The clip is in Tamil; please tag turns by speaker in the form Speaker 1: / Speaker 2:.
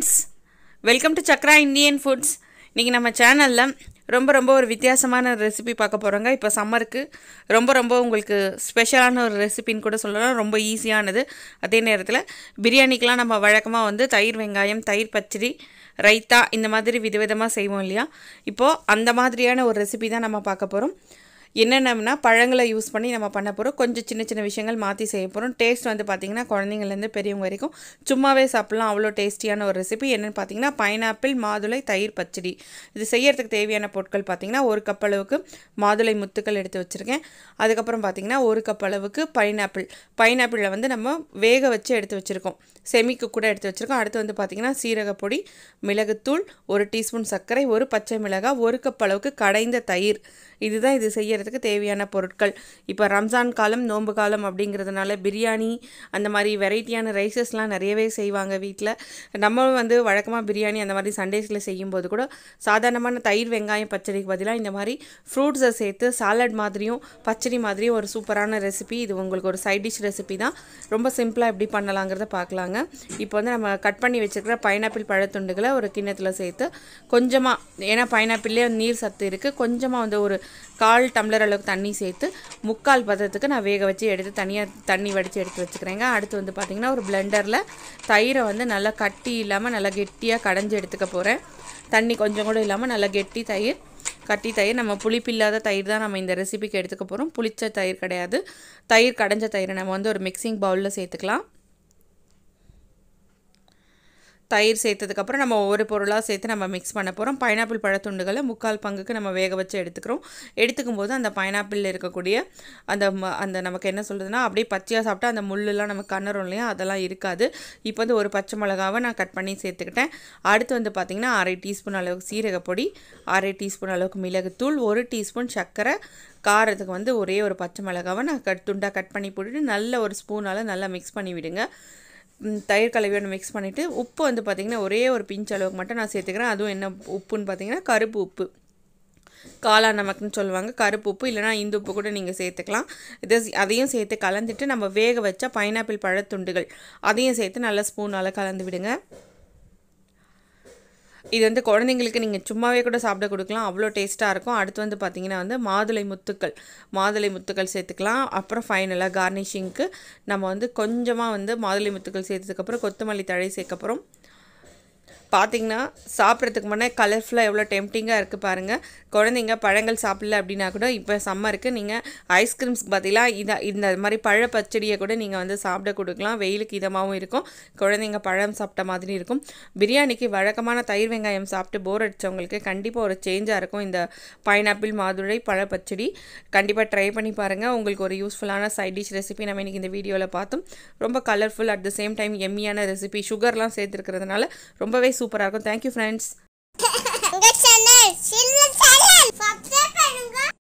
Speaker 1: friends welcome to Chakra Indian foods இன்றைக்கி நம்ம சேனலில் ரொம்ப ரொம்ப ஒரு வித்தியாசமான ரெசிபி பார்க்க போகிறோங்க இப்போ சம்மருக்கு ரொம்ப ரொம்ப உங்களுக்கு ஸ்பெஷலான ஒரு ரெசிபின்னு கூட சொல்லலாம் ரொம்ப ஈஸியானது அதே நேரத்தில் பிரியாணிக்கெலாம் நம்ம வழக்கமாக வந்து தயிர் வெங்காயம் தயிர் பச்சடி ரைத்தா இந்த மாதிரி விதவிதமாக செய்வோம் இல்லையா இப்போது அந்த மாதிரியான ஒரு ரெசிபி தான் நம்ம பார்க்க போகிறோம் என்னென்னம்னா பழங்களை யூஸ் பண்ணி நம்ம பண்ண போகிறோம் கொஞ்சம் சின்ன சின்ன விஷயங்கள் மாற்றி செய்ய போகிறோம் டேஸ்ட் வந்து பார்த்திங்கன்னா குழந்தைங்கள்லேருந்து பெரியவங்க வரைக்கும் சும்மாவே சாப்பிட்லாம் அவ்வளோ டேஸ்டியான ஒரு ரெசிபி என்னென்னு பார்த்தீங்கன்னா பைனாப்பிள் மாதுளை தயிர் பச்சடி இது செய்யறதுக்கு தேவையான பொருட்கள் பார்த்திங்கன்னா ஒரு கப் அளவுக்கு மாதுளை முத்துக்கள் எடுத்து வச்சுருக்கேன் அதுக்கப்புறம் பார்த்திங்கன்னா ஒரு கப் அளவுக்கு பைனாப்பிள் பைனாப்பிளில் வந்து நம்ம வேக வச்சு எடுத்து வச்சுருக்கோம் செமிக்கு கூட எடுத்து வச்சுருக்கோம் அடுத்து வந்து பார்த்திங்கன்னா சீரகப்பொடி மிளகுத்தூள் ஒரு டீஸ்பூன் சர்க்கரை ஒரு பச்சை மிளகாய் ஒரு கப் அளவுக்கு கடைந்த தயிர் இதுதான் இது செய்யறதுக்கு தேவையான பொருட்கள் இப்போ ரம்ஜான் காலம் நோன்பு காலம் அப்படிங்கிறதுனால பிரியாணி அந்த மாதிரி வெரைட்டியான ரைசஸ்லாம் நிறையவே செய்வாங்க வீட்டில் நம்ம வந்து வழக்கமாக பிரியாணி அந்த மாதிரி சண்டேஸில் செய்யும்போது கூட சாதாரணமான தயிர் வெங்காயம் பச்சடிக்கு பதிலாக இந்த மாதிரி ஃப்ரூட்ஸை சேர்த்து சாலட் மாதிரியும் பச்சடி மாதிரியும் ஒரு சூப்பரான ரெசிபி இது உங்களுக்கு ஒரு சைட் டிஷ் ரெசிபி தான் ரொம்ப சிம்பிளாக எப்படி பண்ணலாங்கிறத பார்க்கலாங்க இப்போ வந்து நம்ம கட் பண்ணி வச்சுருக்கிற பைனாப்பிள் பழத்துண்டுகளை ஒரு கிண்ணத்தில் சேர்த்து கொஞ்சமாக ஏன்னா பைனாப்பிள்லேயே நீர் சத்து இருக்குது கொஞ்சமாக வந்து ஒரு கால் டம்ளர் அளவுக்கு தண்ணி சேர்த்து முக்கால் பதத்துக்கு நான் வேக வச்சு எடுத்து தனியாக தண்ணி வடித்து எடுத்து வச்சுக்கிறேங்க அடுத்து வந்து பார்த்திங்கன்னா ஒரு பிளெண்டரில் தயிரை வந்து நல்லா கட்டி இல்லாமல் நல்லா கெட்டியாக கடைஞ்சி எடுத்துக்க போகிறேன் தண்ணி கொஞ்சம் கூட இல்லாமல் நல்லா கெட்டி தயிர் கட்டி தயிர் நம்ம புளிப்பில்லாத தயிர் தான் நம்ம இந்த ரெசிபிக்கு எடுத்துக்க போகிறோம் புளிச்ச தயிர் கிடையாது தயிர் கடைஞ்ச தயிரை நம்ம வந்து ஒரு மிக்சிங் பவுலில் சேர்த்துக்கலாம் தயிர் சேர்த்ததுக்கப்புறம் நம்ம ஒவ்வொரு பொருளாக சேர்த்து நம்ம மிக்ஸ் பண்ண போகிறோம் பைனாப்பிள் பழத்துண்டுகளை முக்கால் பங்குக்கு நம்ம வேக வச்சு எடுத்துக்கிறோம் எடுத்துக்கும் போது அந்த பைனாப்பிளில் இருக்கக்கூடிய அந்த ம- அந்த நமக்கு என்ன சொல்கிறதுனா அப்படியே பச்சையாக சாப்பிட்டா அந்த முள்ளெல்லாம் நமக்கு கண்ணரும் இல்லையா அதெல்லாம் இருக்காது இப்போ வந்து ஒரு பச்சை மிளகாவை நான் கட் பண்ணி சேர்த்துக்கிட்டேன் அடுத்து வந்து பார்த்திங்கன்னா அரை டீஸ்பூன் அளவுக்கு சீரகப்பொடி அரை டீஸ்பூன் அளவுக்கு மிளகுத்தூள் ஒரு டீஸ்பூன் சர்க்கரை காரத்துக்கு வந்து ஒரே ஒரு பச்சை மிளகாவை நான் கட் துண்டாக கட் பண்ணி போட்டுட்டு நல்ல ஒரு ஸ்பூனால் நல்லா மிக்ஸ் பண்ணி விடுங்க ம், தயிர் கலவையோட மிக்ஸ் பண்ணிவிட்டு உப்பு வந்து பார்த்திங்கன்னா ஒரே ஒரு பிஞ்ச் அளவுக்கு மட்டும் நான் சேர்த்துக்கிறேன் அதுவும் என்ன உப்புன்னு பார்த்தீங்கன்னா கருப்பு உப்பு காளா நமக்குன்னு சொல்லுவாங்க கருப்பு உப்பு இல்லைனா இந்து உப்பு கூட நீங்கள் சேர்த்துக்கலாம் இதை அதையும் சேர்த்து கலந்துட்டு நம்ம வேக வச்ச பைனாப்பிள் பழத்துண்டுகள் அதையும் சேர்த்து நல்லா ஸ்பூனால் கலந்து விடுங்க இது வந்து குழந்தைங்களுக்கு நீங்கள் சும்மாவே கூட சாப்பிட கொடுக்கலாம் அவ்வளோ டேஸ்ட்டாக இருக்கும் அடுத்து வந்து பார்த்தீங்கன்னா வந்து மாதுளை முத்துக்கள் மாதுளை முத்துக்கள் சேர்த்துக்கலாம் அப்புறம் ஃபைனலாக கார்னிஷிங்க்கு நம்ம வந்து கொஞ்சமாக வந்து மாதுளை முத்துக்கள் சேர்த்ததுக்கப்புறம் கொத்தமல்லி தழை சேர்க்கப்புறம் பார்த்தீங்கன்னா சாப்பிட்றதுக்கு முன்னே கலர்ஃபுல்லாக எவ்வளோ டெம்டிங்காக இருக்குது பாருங்கள் குழந்தைங்க பழங்கள் சாப்பிடல அப்படின்னா கூட இப்போ சம்மருக்கு நீங்கள் ஐஸ்கிரீம்ஸ்க்கு பதிலாக இதை இந்த மாதிரி பழ பச்சடியை கூட நீங்கள் வந்து சாப்பிட கொடுக்கலாம் வெயிலுக்கு இதமாகவும் இருக்கும் குழந்தைங்க பழம் சாப்பிட்ட மாதிரி இருக்கும் பிரியாணிக்கு வழக்கமான தயிர் வெங்காயம் சாப்பிட்டு போர் அடித்தவங்களுக்கு கண்டிப்பாக ஒரு சேஞ்சாக இருக்கும் இந்த பைனாப்பிள் மாதுளை பழ பச்சடி கண்டிப்பாக ட்ரை பண்ணி பாருங்கள் உங்களுக்கு ஒரு யூஸ்ஃபுல்லான சைட் டிஷ் ரெசிபி நம்ம இன்றைக்கி இந்த வீடியோவில் பார்த்தோம் ரொம்ப colourful at the same time எம்மியான ரெசிபி சுகர்லாம் சேர்த்துருக்கிறதுனால ரொம்பவே சூப்பராக இருக்கும் தேங்க்யூ ஃப்ரெண்ட்ஸ்
Speaker 2: உங்க சேனல் சின்ன சேனல் சப்ஸ்கிரைப் பண்ணுங்க